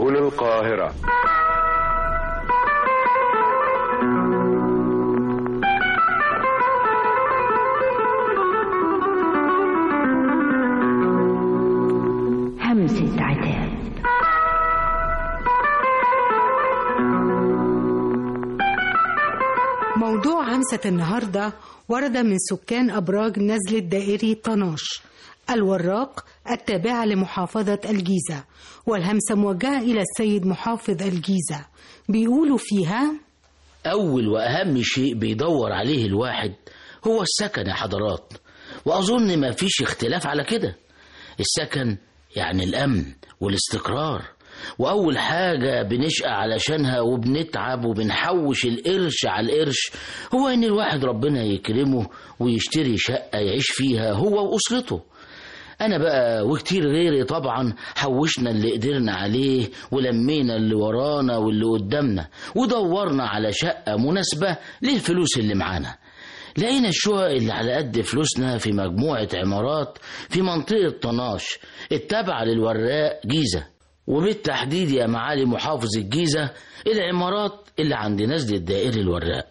سنبل القاهرة همسة عتاب موضوع همسة النهاردة ورد من سكان أبراج نزلة دائري طناش الوراق التابعة لمحافظة الجيزة والهمسة موجهة إلى السيد محافظ الجيزة بيقولوا فيها أول وأهم شيء بيدور عليه الواحد هو السكن يا حضرات وأظن ما فيش اختلاف على كده السكن يعني الأمن والاستقرار وأول حاجة بنشقى علشانها وبنتعب وبنحوش القرش على القرش هو إن الواحد ربنا يكرمه ويشتري شقة يعيش فيها هو وأسرته أنا بقى وكتير غيري طبعا حوشنا اللي قدرنا عليه ولمينا اللي ورانا واللي قدامنا ودورنا على شقة مناسبة للفلوس اللي معانا لقينا الشقق اللي على قد فلوسنا في مجموعة عمارات في منطقة طناش التابعة للوراق جيزة وبالتحديد يا معالي محافظ الجيزة العمارات اللي عند نزل الدائري الوراق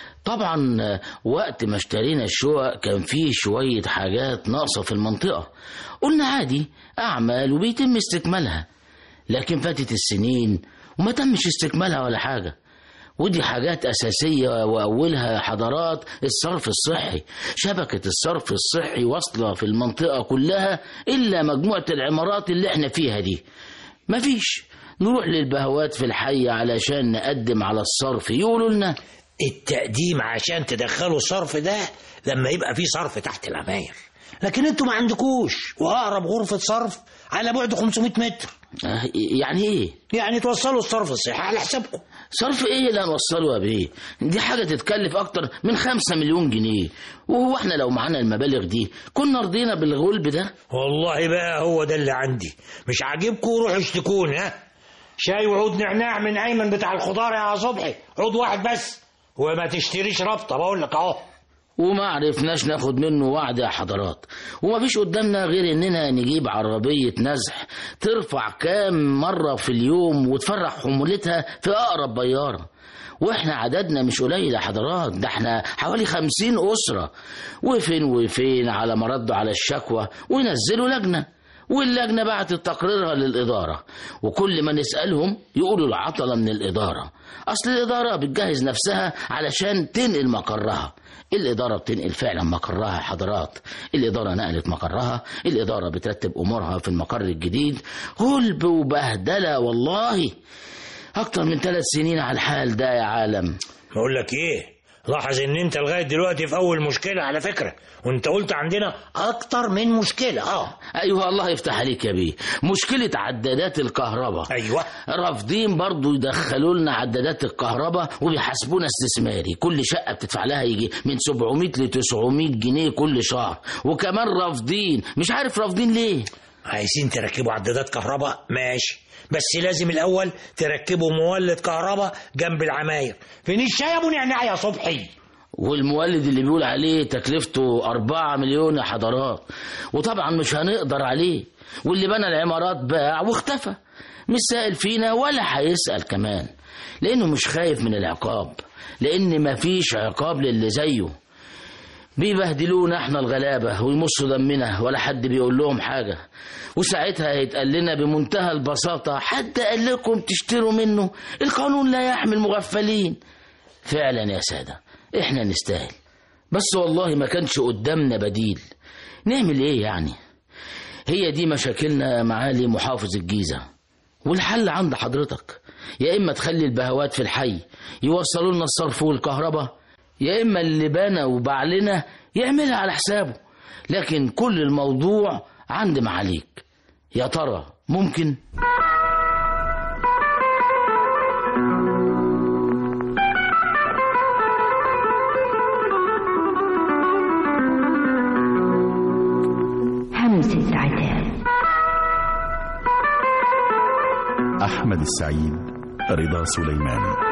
طبعا وقت ما اشترينا الشقق كان فيه شوية حاجات ناقصة في المنطقة قلنا عادي أعمال وبيتم استكمالها لكن فاتت السنين وما تمش استكمالها ولا حاجة ودي حاجات أساسية وأولها حضارات الصرف الصحي شبكة الصرف الصحي واصلة في المنطقة كلها إلا مجموعة العمارات اللي احنا فيها دي مفيش نروح للبهوات في الحي علشان نقدم على الصرف يقولوا لنا التقديم عشان تدخلوا الصرف ده لما يبقى في صرف تحت العماير لكن انتوا ما عندكوش واقرب غرفة صرف على بعد 500 متر آه، يعني ايه يعني توصلوا الصرف الصحي على حسابكم صرف ايه اللي هنوصله يا بيه دي حاجة تتكلف اكتر من خمسة مليون جنيه وهو احنا لو معانا المبالغ دي كنا رضينا بالغلب ده والله بقى هو ده اللي عندي مش عاجبكم روحوا اشتكوني ها شاي وعود نعناع من ايمن بتاع الخضار يا صبحي عود واحد بس وما تشتريش رابطه بقول لك اهو وما عرفناش ناخد منه وعد يا حضرات وما فيش قدامنا غير اننا نجيب عربية نزح ترفع كام مرة في اليوم وتفرح حمولتها في اقرب بيارة واحنا عددنا مش قليل يا حضرات ده احنا حوالي خمسين اسرة وفين وفين على ما ردوا على الشكوى ونزلوا لجنة واللجنة بعتت تقريرها للإدارة وكل ما نسألهم يقولوا العطلة من الإدارة أصل الإدارة بتجهز نفسها علشان تنقل مقرها الإدارة بتنقل فعلا مقرها يا حضرات الإدارة نقلت مقرها الإدارة بترتب أمورها في المقر الجديد غلب وبهدلة والله أكتر من ثلاث سنين على الحال ده يا عالم بقول لك ايه لاحظ ان انت لغايه دلوقتي في اول مشكله على فكره وانت قلت عندنا اكتر من مشكله اه ايوه الله يفتح عليك يا بيه مشكله عدادات الكهرباء ايوه رافضين برضو يدخلوا لنا عدادات الكهرباء وبيحاسبونا استثماري كل شقه بتدفع لها يجي من 700 ل 900 جنيه كل شهر وكمان رافضين مش عارف رافضين ليه عايزين تركبوا عدادات كهرباء ماشي بس لازم الاول تركبوا مولد كهرباء جنب العماير فين الشاي يا ابو نعناع يا صبحي والمولد اللي بيقول عليه تكلفته أربعة مليون يا حضرات وطبعا مش هنقدر عليه واللي بنى العمارات باع واختفى مش سائل فينا ولا هيسأل كمان لأنه مش خايف من العقاب لأن مفيش عقاب للي زيه بيبهدلونا احنا الغلابة ويمصوا دمنا ولا حد بيقول لهم حاجة وساعتها هيتقال لنا بمنتهى البساطة حد قال لكم تشتروا منه القانون لا يحمي المغفلين فعلا يا سادة احنا نستاهل بس والله ما كانش قدامنا بديل نعمل ايه يعني هي دي مشاكلنا معالي محافظ الجيزة والحل عند حضرتك يا إما تخلي البهوات في الحي يوصلوا لنا الصرف والكهرباء يا إما اللي بنى وباع لنا يعملها على حسابه لكن كل الموضوع عند معاليك يا ترى ممكن همسة عتاب أحمد السعيد رضا سليمان